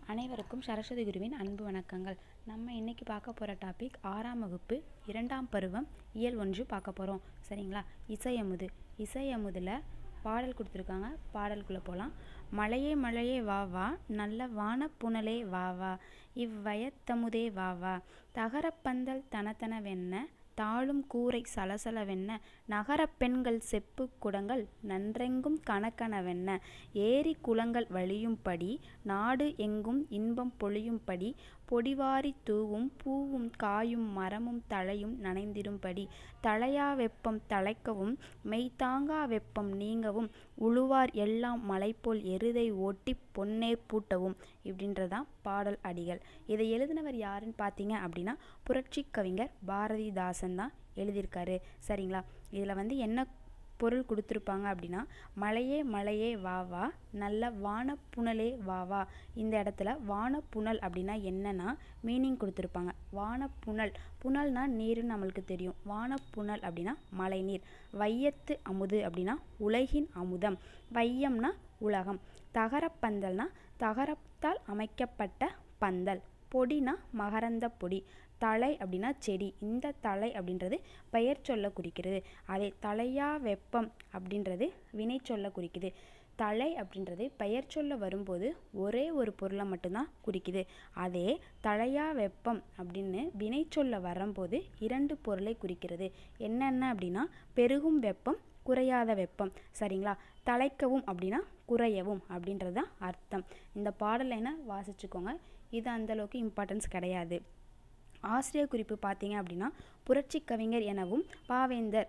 அனைவருக்கும் சரஸ்வதி குருவின் அன்பு வணக்கங்கள் நம்ம இன்னைக்கு பார்க்க போகிற டாபிக் ஆறாம் வகுப்பு இரண்டாம் பருவம் இயல் ஒன்று பார்க்க போகிறோம் சரிங்களா இசையமுது இசையமுதில் பாடல் கொடுத்துருக்காங்க பாடலுக்குள்ளே போகலாம் மலையே மலையே வா வா நல்ல வானப்புனலே வா வா இவ்வயத்தமுதே வா வா தகரப்பந்தல் தனத்தனவென்ன தாழும் கூரை சலசலவென்ன நகரப் பெண்கள் செப்பு குடங்கள் நன்றெங்கும் கணக்கனவென்ன ஏரி குளங்கள் வழியும்படி நாடு எங்கும் இன்பம் பொழியும்படி பொடிவாரி தூவும் பூவும் காயும் மரமும் தழையும் நனைந்திரும்படி தழையா வெப்பம் தழைக்கவும் மெய்தாங்கா வெப்பம் நீங்கவும் உழுவார் எல்லாம் மலைபோல் எருதை ஓட்டி பொன்னேர் பூட்டவும் இப்படின்றதான் பாடல் அடிகள் இதை எழுதினவர் யாருன்னு பார்த்தீங்க அப்படின்னா புரட்சி கவிஞர் பாரதிதாசன் தான் எழுதியிருக்காரு சரிங்களா இதில் வந்து என்ன பொருள் கொடுத்துருப்பாங்க அப்படின்னா மலையே மலையே வா வா நல்ல வானப்புனலே வா வா இந்த இடத்துல வானப்புனல் அப்படின்னா என்னன்னா மீனிங் கொடுத்துருப்பாங்க வானப்புனல் புனல்னா நீருன்னு நம்மளுக்கு தெரியும் வானப்புனல் அப்படின்னா மழைநீர் வையத்து அமுது அப்படின்னா உலகின் அமுதம் வையம்னா உலகம் தகரப்பந்தல்னா தகரத்தால் அமைக்கப்பட்ட பந்தல் பொடினா மகரந்த பொடி தலை அப்படின்னா செடி இந்த தலை அப்படின்றது பெயர் சொல்ல குறிக்கிறது அதே தலையா வெப்பம் அப்படின்றது வினை சொல்ல குறிக்குது தலை அப்படின்றது பெயர் சொல்ல வரும்போது ஒரே ஒரு பொருளை மட்டும்தான் குறிக்குது அதே தலையா வெப்பம் அப்படின்னு வினை சொல்ல வரும்போது இரண்டு பொருளை குறிக்கிறது என்னென்ன அப்படின்னா பெருகும் வெப்பம் குறையாத வெப்பம் சரிங்களா தலைக்கவும் அப்படின்னா குறையவும் அப்படின்றது தான் அர்த்தம் இந்த பாடலை என்ன வாசிச்சுக்கோங்க இது அந்தளவுக்கு இம்பார்ட்டன்ஸ் கிடையாது ஆசிரியர் குறிப்பு பார்த்தீங்க அப்படின்னா புரட்சி கவிஞர் எனவும் பாவேந்தர்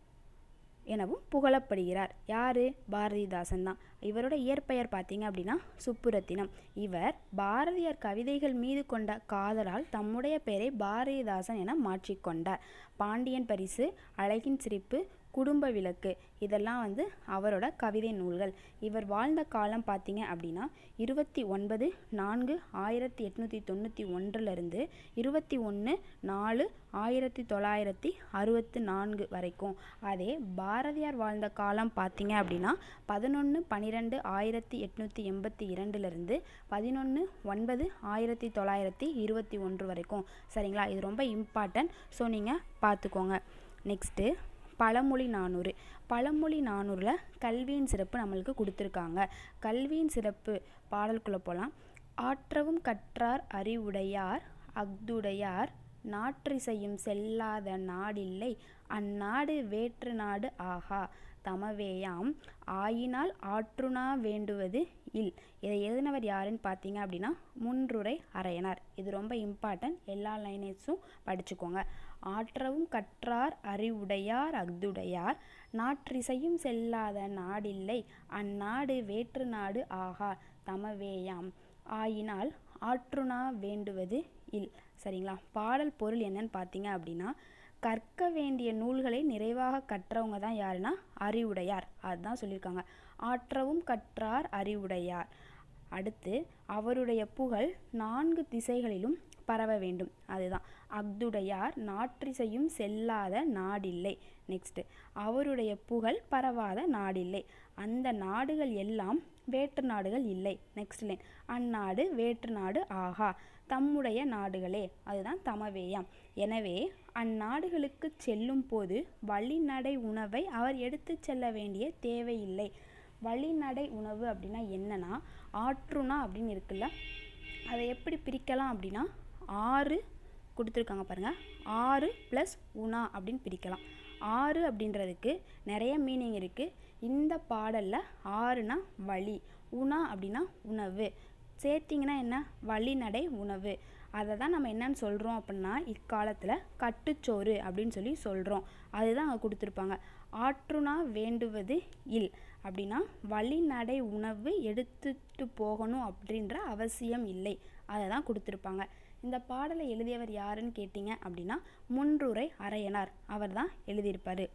எனவும் புகழப்படுகிறார் யார் பாரதிதாசன் தான் இவரோட இயற்பெயர் பார்த்தீங்க அப்படின்னா சுப்புரத்தினம் இவர் பாரதியார் கவிதைகள் மீது கொண்ட காதலால் தம்முடைய பெயரை பாரதிதாசன் என மாற்றிக்கொண்டார் பாண்டியன் பரிசு அழகின் சிரிப்பு குடும்ப விளக்கு இதெல்லாம் வந்து அவரோட கவிதை நூல்கள் இவர் வாழ்ந்த காலம் பார்த்தீங்க அப்படின்னா இருபத்தி ஒன்பது நான்கு ஆயிரத்தி எட்நூற்றி தொண்ணூற்றி ஒன்றுலேருந்து இருபத்தி ஒன்று நாலு ஆயிரத்தி தொள்ளாயிரத்தி அறுபத்தி நான்கு வரைக்கும் அதே பாரதியார் வாழ்ந்த காலம் பார்த்தீங்க அப்படின்னா பதினொன்று பன்னிரெண்டு ஆயிரத்தி எட்நூற்றி எண்பத்தி இரண்டுலேருந்து பதினொன்று ஒன்பது ஆயிரத்தி தொள்ளாயிரத்தி இருபத்தி ஒன்று வரைக்கும் சரிங்களா இது ரொம்ப இம்பார்ட்டன்ட் ஸோ நீங்கள் பார்த்துக்கோங்க நெக்ஸ்ட்டு பழமொழி நானூறு பழமொழி நானூறில் கல்வியின் சிறப்பு நம்மளுக்கு கொடுத்துருக்காங்க கல்வியின் சிறப்பு பாடலுக்குள்ளே போகலாம் ஆற்றவும் கற்றார் அறிவுடையார் அஃதுடையார் நாற்றிசையும் செல்லாத நாடில்லை அந்நாடு வேற்று நாடு ஆகா தமவேயாம் ஆயினால் ஆற்றுணா வேண்டுவது இல் இதை எழுதினவர் யாருன்னு பார்த்தீங்க அப்படின்னா முன்றுரை அரையனார் இது ரொம்ப இம்பார்ட்டன்ட் எல்லா லைனேஸும் படிச்சுக்கோங்க ஆற்றவும் கற்றார் அறிவுடையார் அஃதுடையார் நாற்றிசையும் செல்லாத நாடில்லை அந்நாடு வேற்று நாடு ஆகா தமவேயாம் ஆயினால் ஆற்றுணா வேண்டுவது இல் சரிங்களா பாடல் பொருள் என்னன்னு பார்த்தீங்க அப்படின்னா கற்க வேண்டிய நூல்களை நிறைவாக கற்றவங்க தான் யாருன்னா அறிவுடையார் அதுதான் சொல்லியிருக்காங்க ஆற்றவும் கற்றார் அறிவுடையார் அடுத்து அவருடைய புகழ் நான்கு திசைகளிலும் பரவ வேண்டும் அதுதான் அஃதுடையார் நாற்றிசையும் செல்லாத நாடில்லை நெக்ஸ்ட்டு அவருடைய புகழ் பரவாத நாடில்லை அந்த நாடுகள் எல்லாம் வேற்று நாடுகள் இல்லை நெக்ஸ்ட் லைன் அந்நாடு வேற்று நாடு ஆகா தம்முடைய நாடுகளே அதுதான் தமவேயாம் எனவே அந்நாடுகளுக்கு செல்லும் போது வழிநடை உணவை அவர் எடுத்து செல்ல வேண்டிய தேவையில்லை வழிநடை உணவு அப்படின்னா என்னன்னா ஆற்றுணா அப்படின்னு இருக்குல்ல அதை எப்படி பிரிக்கலாம் அப்படின்னா ஆறு கொடுத்துருக்காங்க பாருங்கள் ஆறு ப்ளஸ் உணா அப்படின்னு பிரிக்கலாம் ஆறு அப்படின்றதுக்கு நிறைய மீனிங் இருக்குது இந்த பாடலில் ஆறுனா வழி உணா அப்படின்னா உணவு சேர்த்திங்கன்னா என்ன வழிநடை உணவு அதை தான் நம்ம என்னன்னு சொல்கிறோம் அப்படின்னா இக்காலத்தில் கட்டுச்சோறு அப்படின்னு சொல்லி சொல்கிறோம் அதுதான் அங்கே கொடுத்துருப்பாங்க ஆற்றுனா வேண்டுவது இல் அப்படின்னா வழிநடை உணவு எடுத்துட்டு போகணும் அப்படின்ற அவசியம் இல்லை அதை தான் கொடுத்துருப்பாங்க இந்த பாடலை எழுதியவர் யாருன்னு கேட்டிங்க அப்படின்னா முன்றுரை அரையனார் அவர் தான் எழுதியிருப்பார்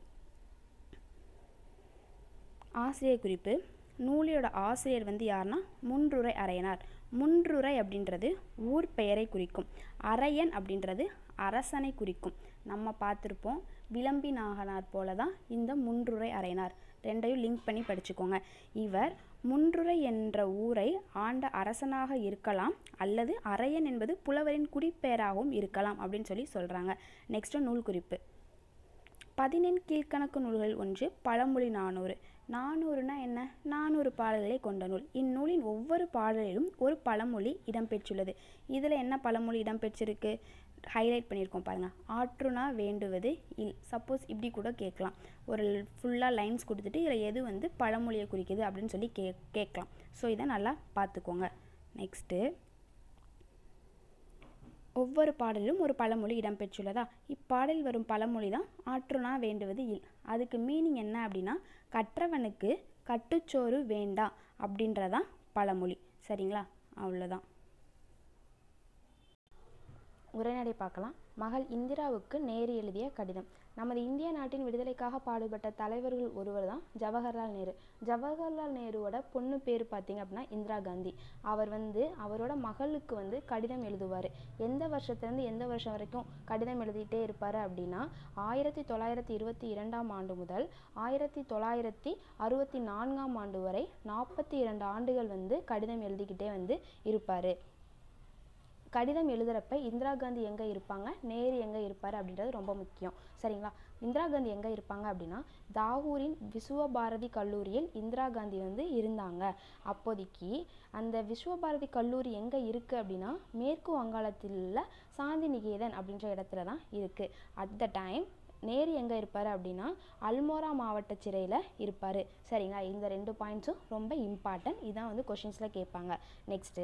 ஆசிரியர் குறிப்பு நூலியோட ஆசிரியர் வந்து யாருன்னா முன்றுரை அரையனார் முன்றுரை அப்படின்றது ஊர் பெயரை குறிக்கும் அரையன் அப்படின்றது அரசனை குறிக்கும் நம்ம பார்த்துருப்போம் விளம்பி நாகனார் போல தான் இந்த முன்றுரை அரையனார் ரெண்டையும் லிங்க் பண்ணி படிச்சுக்கோங்க இவர் முன்றுரை என்ற ஊரை ஆண்ட அரசனாக இருக்கலாம் அல்லது அரையன் என்பது புலவரின் குடிப்பெயராகவும் இருக்கலாம் அப்படின்னு சொல்லி சொல்கிறாங்க நெக்ஸ்ட்டு நூல் குறிப்பு பதினெண் கீழ்க்கணக்கு நூல்களில் ஒன்று பழமொழி நானூறு நானூறுனா என்ன நானூறு பாடல்களை கொண்ட நூல் இந்நூலின் ஒவ்வொரு பாடலிலும் ஒரு பழமொழி இடம்பெற்றுள்ளது இதில் என்ன பழமொழி இடம்பெற்றிருக்கு ஹைலைட் பண்ணியிருக்கோம் பாருங்கள் ஆற்றுனா வேண்டுவது இல் சப்போஸ் இப்படி கூட கேட்கலாம் ஒரு ஃபுல்லாக லைன்ஸ் கொடுத்துட்டு இதில் எது வந்து பழமொழியை குறிக்குது அப்படின்னு சொல்லி கே கேட்கலாம் ஸோ இதை நல்லா பார்த்துக்கோங்க நெக்ஸ்ட்டு ஒவ்வொரு பாடலிலும் ஒரு பழமொழி இடம்பெற்றுள்ளதா இப்பாடலில் வரும் பழமொழி தான் ஆற்றுனா வேண்டுவது இல் அதுக்கு மீனிங் என்ன அப்படின்னா கற்றவனுக்கு கட்டுச்சோறு வேண்டா அப்படின்றதான் பழமொழி சரிங்களா அவ்வளோதான் உரைநடை பார்க்கலாம் மகள் இந்திராவுக்கு நேரு எழுதிய கடிதம் நமது இந்திய நாட்டின் விடுதலைக்காக பாடுபட்ட தலைவர்கள் ஒருவர் தான் ஜவஹர்லால் நேரு ஜவஹர்லால் நேருவோட பொண்ணு பேர் பார்த்தீங்க அப்படின்னா இந்திரா காந்தி அவர் வந்து அவரோட மகளுக்கு வந்து கடிதம் எழுதுவார் எந்த வருஷத்துலேருந்து எந்த வருஷம் வரைக்கும் கடிதம் எழுதிட்டே இருப்பார் அப்படின்னா ஆயிரத்தி தொள்ளாயிரத்தி இருபத்தி இரண்டாம் ஆண்டு முதல் ஆயிரத்தி தொள்ளாயிரத்தி அறுபத்தி நான்காம் ஆண்டு வரை நாற்பத்தி இரண்டு ஆண்டுகள் வந்து கடிதம் எழுதிக்கிட்டே வந்து இருப்பார் கடிதம் எழுதுறப்ப இந்திரா காந்தி எங்கே இருப்பாங்க நேரு எங்கே இருப்பார் அப்படின்றது ரொம்ப முக்கியம் சரிங்களா இந்திரா காந்தி எங்கே இருப்பாங்க அப்படின்னா தாகூரின் விஸ்வபாரதி கல்லூரியில் இந்திரா காந்தி வந்து இருந்தாங்க அப்போதைக்கு அந்த விஸ்வபாரதி கல்லூரி எங்கே இருக்குது அப்படின்னா மேற்கு வங்காளத்தில் உள்ள சாந்தி நிகேதன் அப்படின்ற இடத்துல தான் இருக்குது அட் த டைம் நேரு எங்கே இருப்பார் அப்படின்னா அல்மோரா மாவட்ட சிறையில் இருப்பார் சரிங்களா இந்த ரெண்டு பாயிண்ட்ஸும் ரொம்ப இம்பார்ட்டன்ட் இதான் வந்து கொஷின்ஸில் கேட்பாங்க நெக்ஸ்ட்டு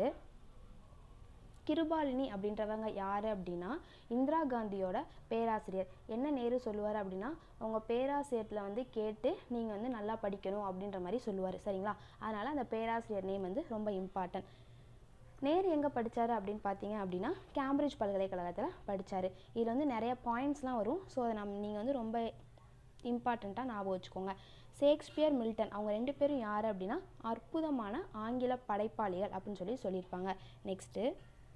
கிருபாலினி அப்படின்றவங்க யார் அப்படின்னா இந்திரா காந்தியோட பேராசிரியர் என்ன நேரு சொல்லுவார் அப்படின்னா உங்கள் பேராசிரியத்தில் வந்து கேட்டு நீங்கள் வந்து நல்லா படிக்கணும் அப்படின்ற மாதிரி சொல்லுவார் சரிங்களா அதனால் அந்த பேராசிரியர் நேம் வந்து ரொம்ப இம்பார்ட்டன்ட் நேரு எங்கே படித்தார் அப்படின்னு பார்த்தீங்க அப்படின்னா கேம்பிரிட்ஜ் பல்கலைக்கழகத்தில் படித்தார் இதில் வந்து நிறைய பாயிண்ட்ஸ்லாம் வரும் ஸோ அதை நம்ம நீங்கள் வந்து ரொம்ப இம்பார்ட்டண்ட்டாக ஞாபகம் வச்சுக்கோங்க ஷேக்ஸ்பியர் மில்டன் அவங்க ரெண்டு பேரும் யார் அப்படின்னா அற்புதமான ஆங்கில படைப்பாளிகள் அப்படின்னு சொல்லி சொல்லியிருப்பாங்க நெக்ஸ்ட்டு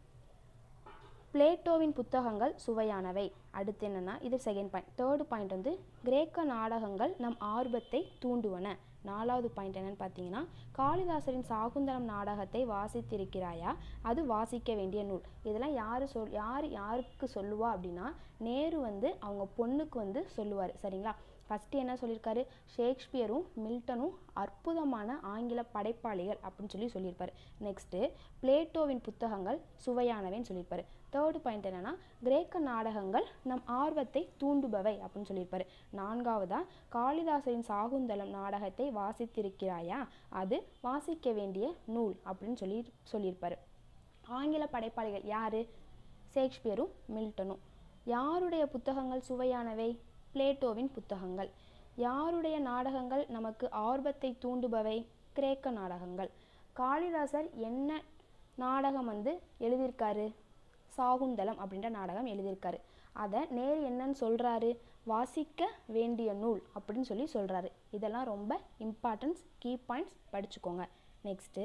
பிளேட்டோவின் புத்தகங்கள் சுவையானவை அடுத்து என்னென்னா இது செகண்ட் பாயிண்ட் தேர்டு பாயிண்ட் வந்து கிரேக்க நாடகங்கள் நம் ஆர்வத்தை தூண்டுவன நாலாவது பாயிண்ட் என்னன்னு பார்த்தீங்கன்னா காளிதாசரின் சாகுந்தலம் நாடகத்தை வாசித்திருக்கிறாயா அது வாசிக்க வேண்டிய நூல் இதெல்லாம் யார் சொல் யார் யாருக்கு சொல்லுவா அப்படின்னா நேரு வந்து அவங்க பொண்ணுக்கு வந்து சொல்லுவார் சரிங்களா ஃபஸ்ட்டு என்ன சொல்லியிருக்காரு ஷேக்ஸ்பியரும் மில்டனும் அற்புதமான ஆங்கில படைப்பாளிகள் அப்படின்னு சொல்லி சொல்லியிருப்பார் நெக்ஸ்ட்டு பிளேட்டோவின் புத்தகங்கள் சுவையானவைன்னு சொல்லியிருப்பார் தேர்டு பாயிண்ட் என்னென்னா கிரேக்க நாடகங்கள் நம் ஆர்வத்தை தூண்டுபவை அப்படின்னு சொல்லியிருப்பாரு நான்காவதா காளிதாசரின் சாகுந்தலம் நாடகத்தை வாசித்திருக்கிறாயா அது வாசிக்க வேண்டிய நூல் அப்படின்னு சொல்லி சொல்லியிருப்பாரு ஆங்கில படைப்பாளிகள் யார் ஷேக்ஸ்பியரும் மில்டனும் யாருடைய புத்தகங்கள் சுவையானவை பிளேட்டோவின் புத்தகங்கள் யாருடைய நாடகங்கள் நமக்கு ஆர்வத்தை தூண்டுபவை கிரேக்க நாடகங்கள் காளிதாசர் என்ன நாடகம் வந்து எழுதியிருக்காரு சாகுந்தலம் அப்படின்ற நாடகம் எழுதியிருக்காரு அதை நேரு என்னன்னு சொல்கிறாரு வாசிக்க வேண்டிய நூல் அப்படின்னு சொல்லி சொல்கிறாரு இதெல்லாம் ரொம்ப இம்பார்ட்டன்ஸ் கீ பாயிண்ட்ஸ் படிச்சுக்கோங்க நெக்ஸ்ட்டு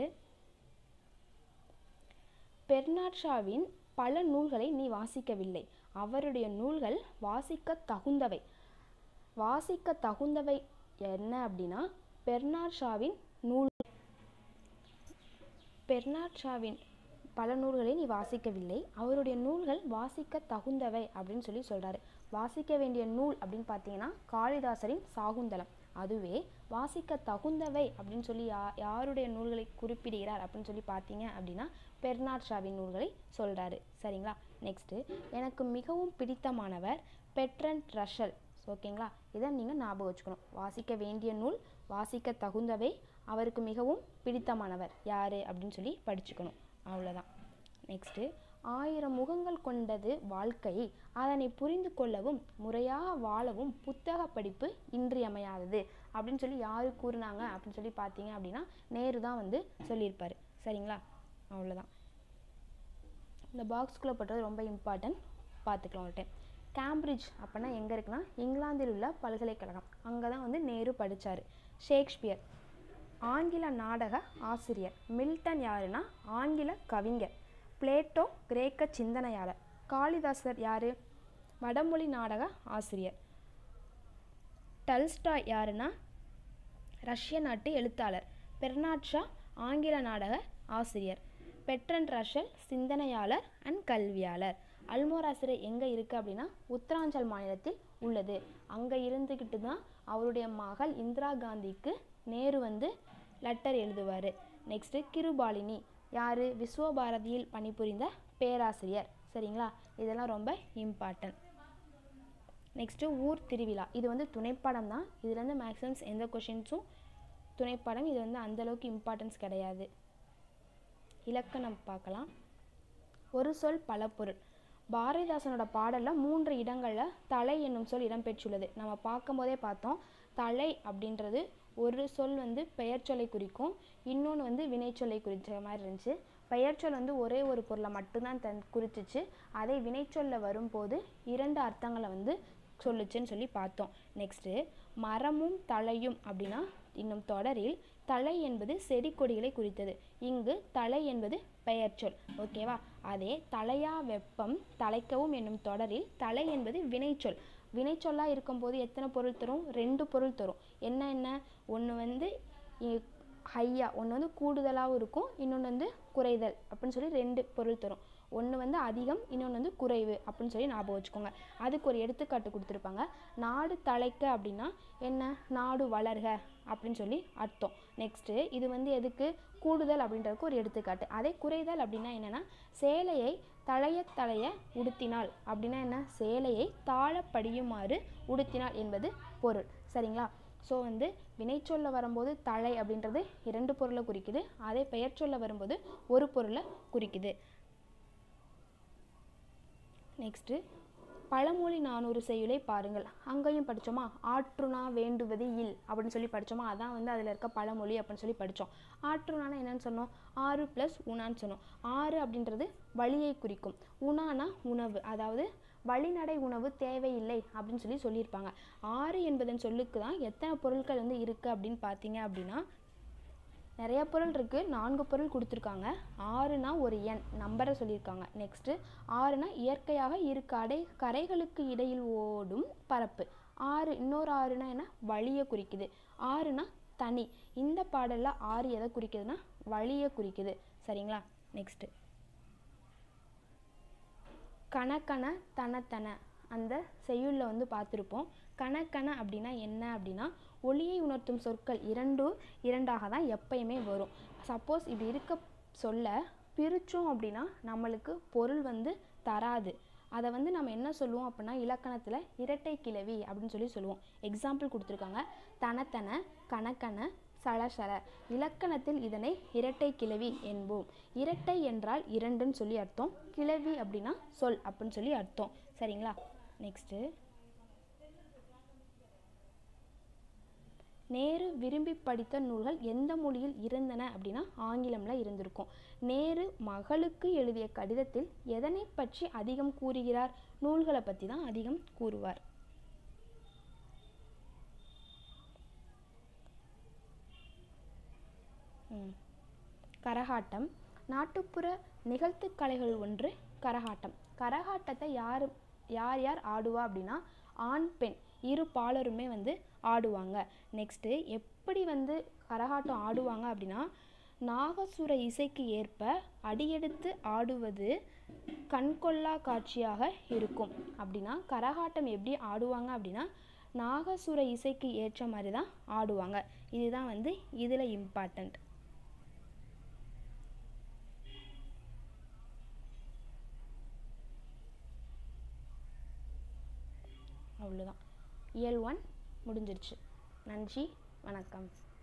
பெர்னாட் ஷாவின் பல நூல்களை நீ வாசிக்கவில்லை அவருடைய நூல்கள் வாசிக்க தகுந்தவை வாசிக்க தகுந்தவை என்ன அப்படின்னா பெர்னாட் ஷாவின் நூல் பெர்னாட் ஷாவின் பல நூல்களை நீ வாசிக்கவில்லை அவருடைய நூல்கள் வாசிக்க தகுந்தவை அப்படின்னு சொல்லி சொல்கிறாரு வாசிக்க வேண்டிய நூல் அப்படின்னு பார்த்தீங்கன்னா காளிதாசரின் சாகுந்தலம் அதுவே வாசிக்க தகுந்தவை அப்படின்னு சொல்லி யா யாருடைய நூல்களை குறிப்பிடுகிறார் அப்படின்னு சொல்லி பார்த்தீங்க அப்படின்னா பெர்னாட் ஷாவின் நூல்களை சொல்கிறாரு சரிங்களா நெக்ஸ்ட்டு எனக்கு மிகவும் பிடித்தமானவர் பெட்ரன் ரஷல் ஓகேங்களா இதை நீங்கள் ஞாபகம் வச்சுக்கணும் வாசிக்க வேண்டிய நூல் வாசிக்க தகுந்தவை அவருக்கு மிகவும் பிடித்தமானவர் யார் அப்படின்னு சொல்லி படிச்சுக்கணும் அவ்வளோதான் நெக்ஸ்ட்டு ஆயிரம் முகங்கள் கொண்டது வாழ்க்கை அதனை புரிந்து கொள்ளவும் முறையாக வாழவும் புத்தக படிப்பு இன்றியமையாதது அப்படின்னு சொல்லி யார் கூறுனாங்க அப்படின்னு சொல்லி பார்த்தீங்க அப்படின்னா நேரு தான் வந்து சொல்லியிருப்பார் சரிங்களா அவ்வளோதான் இந்த பாக்ஸ்குள்ளே போட்டது ரொம்ப இம்பார்ட்டன்ட் பார்த்துக்கலாம் ஒரு டைம் கேம்பிரிட்ஜ் அப்படின்னா எங்கே இருக்குன்னா இங்கிலாந்தில் உள்ள பல்கலைக்கழகம் அங்கே தான் வந்து நேரு படித்தார் ஷேக்ஸ்பியர் ஆங்கில நாடக ஆசிரியர் மில்டன் யாருன்னா ஆங்கில கவிஞர் பிளேட்டோ கிரேக்க சிந்தனையாளர் காளிதாசர் யார் வடமொழி நாடக ஆசிரியர் டல்ஸ்டாய் யாருன்னா ரஷ்ய நாட்டு எழுத்தாளர் பெர்னாட் ஷா ஆங்கில நாடக ஆசிரியர் பெட்ரன் ரஷல் சிந்தனையாளர் அண்ட் கல்வியாளர் அல்மோராசிரை எங்கே இருக்குது அப்படின்னா உத்தராஞ்சல் மாநிலத்தில் உள்ளது அங்கே இருந்துக்கிட்டு தான் அவருடைய மகள் இந்திரா காந்திக்கு நேரு வந்து லெட்டர் எழுதுவார் நெக்ஸ்ட்டு கிருபாலினி யார் விஸ்வபாரதியில் பணிபுரிந்த பேராசிரியர் சரிங்களா இதெல்லாம் ரொம்ப இம்பார்ட்டன்ட் நெக்ஸ்ட்டு ஊர் திருவிழா இது வந்து துணைப்படம் தான் இதுலேருந்து மேக்ஸிமம்ஸ் எந்த கொஷின்ஸும் துணைப்படம் இது வந்து அந்தளவுக்கு இம்பார்ட்டன்ஸ் கிடையாது இலக்கணம் பார்க்கலாம் ஒரு சொல் பல பொருள் பாரதிதாசனோட பாடலில் மூன்று இடங்களில் தலை என்னும் சொல் இடம்பெற்றுள்ளது நம்ம பார்க்கும்போதே பார்த்தோம் தலை அப்படின்றது ஒரு சொல் வந்து பெயர் சொல்லை குறிக்கும் இன்னொன்று வந்து வினைச்சொல்லை குறித்த மாதிரி இருந்துச்சு பெயர்ச்சொல் வந்து ஒரே ஒரு பொருளை மட்டும்தான் தன் குறிச்சிச்சு அதே வினைச்சொல்ல வரும்போது இரண்டு அர்த்தங்களை வந்து சொல்லுச்சுன்னு சொல்லி பார்த்தோம் நெக்ஸ்ட்டு மரமும் தலையும் அப்படின்னா இன்னும் தொடரில் தலை என்பது செடி கொடிகளை குறித்தது இங்கு தலை என்பது பெயர்ச்சொல் ஓகேவா அதே தலையா வெப்பம் தலைக்கவும் என்னும் தொடரில் தலை என்பது வினைச்சொல் வினைச்சொல்லாக இருக்கும்போது எத்தனை பொருள் தரும் ரெண்டு பொருள் தரும் என்ன என்ன ஒன்று வந்து ஹையா ஒன்று வந்து கூடுதலாகவும் இருக்கும் இன்னொன்று வந்து குறைதல் அப்படின்னு சொல்லி ரெண்டு பொருள் தரும் ஒன்று வந்து அதிகம் இன்னொன்று வந்து குறைவு அப்படின்னு சொல்லி ஞாபகம் வச்சுக்கோங்க அதுக்கு ஒரு எடுத்துக்காட்டு கொடுத்துருப்பாங்க நாடு தலைக்க அப்படின்னா என்ன நாடு வளர்க அப்படின்னு சொல்லி அர்த்தம் நெக்ஸ்ட்டு இது வந்து எதுக்கு கூடுதல் அப்படின்றதுக்கு ஒரு எடுத்துக்காட்டு அதே குறைதல் அப்படின்னா என்னென்னா சேலையை தழைய தழைய உடுத்தினாள் அப்படின்னா என்ன சேலையை தாழ படியுமாறு உடுத்தினாள் என்பது பொருள் சரிங்களா ஸோ வந்து வினைச்சொல்ல வரும்போது தலை அப்படின்றது இரண்டு பொருளை குறிக்குது அதே பெயர் சொல்ல வரும்போது ஒரு பொருளை குறிக்குது நெக்ஸ்ட்டு பழமொழி நானூறு செய்யுளை பாருங்கள் அங்கேயும் படித்தோமா ஆற்றுனா வேண்டுவது இல் அப்படின்னு சொல்லி படித்தோமா அதான் வந்து அதில் இருக்க பழமொழி அப்படின்னு சொல்லி படித்தோம் ஆற்றுனானா என்னன்னு சொன்னோம் ஆறு ப்ளஸ் உணான்னு சொன்னோம் ஆறு அப்படின்றது வழியை குறிக்கும் உணானா உணவு அதாவது வழிநடை உணவு தேவையில்லை அப்படின்னு சொல்லி சொல்லியிருப்பாங்க ஆறு என்பதன் சொல்லுக்கு தான் எத்தனை பொருட்கள் வந்து இருக்குது அப்படின்னு பார்த்தீங்க அப்படின்னா நிறைய பொருள் இருக்குது நான்கு பொருள் கொடுத்துருக்காங்க ஆறுனா ஒரு எண் நம்பரை சொல்லியிருக்காங்க நெக்ஸ்ட்டு ஆறுனா இயற்கையாக இரு கடை கரைகளுக்கு இடையில் ஓடும் பரப்பு ஆறு இன்னொரு ஆறுனா என்ன வழியை குறிக்குது ஆறுனா தனி இந்த பாடலில் ஆறு எதை குறிக்குதுன்னா வழியை குறிக்குது சரிங்களா நெக்ஸ்ட்டு கணக்கண தனத்தன அந்த செய்யுளில் வந்து பார்த்துருப்போம் கணக்கண அப்படின்னா என்ன அப்படின்னா ஒளியை உணர்த்தும் சொற்கள் இரண்டும் இரண்டாக தான் எப்பயுமே வரும் சப்போஸ் இப்படி இருக்க சொல்ல பிரித்தோம் அப்படின்னா நம்மளுக்கு பொருள் வந்து தராது அதை வந்து நம்ம என்ன சொல்லுவோம் அப்படின்னா இலக்கணத்தில் இரட்டை கிளவி அப்படின்னு சொல்லி சொல்லுவோம் எக்ஸாம்பிள் கொடுத்துருக்காங்க தனத்தன கணக்கன சலசல இலக்கணத்தில் இதனை இரட்டை கிளவி என்போம் இரட்டை என்றால் இரண்டுன்னு சொல்லி அர்த்தம் கிளவி அப்படின்னா சொல் அப்படின்னு சொல்லி அர்த்தம் சரிங்களா நெக்ஸ்ட்டு நேரு விரும்பி படித்த நூல்கள் எந்த மொழியில் இருந்தன அப்படின்னா ஆங்கிலம்ல இருந்திருக்கும் நேரு மகளுக்கு எழுதிய கடிதத்தில் எதனை பற்றி அதிகம் கூறுகிறார் நூல்களை பற்றி தான் அதிகம் கூறுவார் கரகாட்டம் நாட்டுப்புற நிகழ்த்து கலைகள் ஒன்று கரகாட்டம் கரகாட்டத்தை யார் யார் யார் ஆடுவா அப்படின்னா ஆண் பெண் இரு பாலருமே வந்து ஆடுவாங்க நெக்ஸ்ட்டு எப்படி வந்து கரகாட்டம் ஆடுவாங்க அப்படின்னா நாகசுர இசைக்கு ஏற்ப அடியெடுத்து ஆடுவது கண்கொள்ளா காட்சியாக இருக்கும் அப்படின்னா கரகாட்டம் எப்படி ஆடுவாங்க அப்படின்னா நாகசுர இசைக்கு ஏற்ற மாதிரி தான் ஆடுவாங்க இதுதான் வந்து இதில் இம்பார்ட்டண்ட் அவ்வளோதான் இயல் ஒன் முடிஞ்சிருச்சு நன்றி வணக்கம்